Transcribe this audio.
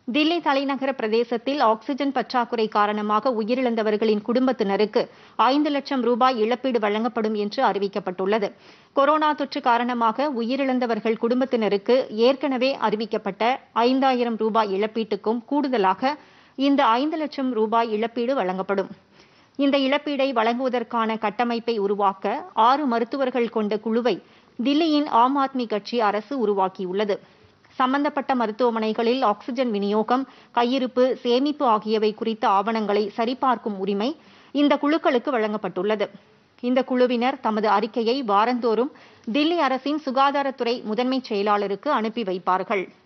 தில்லி தலைநகர பிரதேசத்தில் ஆக்ஸிஜன் பற்றாக்குறை காரணமாக உயிரிழந்தவர்களின் குடும்பத்தினருக்கு ஐந்து லட்சம் ரூபாய் இழப்பீடு வழங்கப்படும் என்று அறிவிக்கப்பட்டுள்ளது கொரோனா தொற்று காரணமாக உயிரிழந்தவர்கள் குடும்பத்தினருக்கு ஏற்கனவே அறிவிக்கப்பட்ட ஐந்தாயிரம் ரூபாய் இழப்பீட்டுக்கும் கூடுதலாக இந்த ஐந்து லட்சம் ரூபாய் இழப்பீடு வழங்கப்படும் இந்த இழப்பீடை வழங்குவதற்கான கட்டமைப்பை உருவாக்க ஆறு மருத்துவர்கள் கொண்ட குழுவை தில்லியின் ஆம் ஆத்மி கட்சி அரசு உருவாக்கியுள்ளது சம்பந்தப்பட்ட மருத்துவமனைகளில் ஆக்ஸிஜன் விநியோகம் கையிருப்பு சேமிப்பு ஆகியவை குறித்த ஆவணங்களை சரிபார்க்கும் உரிமை இந்த குழுக்களுக்கு வழங்கப்பட்டுள்ளது இந்த குழுவினர் தமது அறிக்கையை வாரந்தோறும் தில்லி அரசின் சுகாதாரத்துறை முதன்மைச் செயலாளருக்கு அனுப்பி வைப்பார்கள்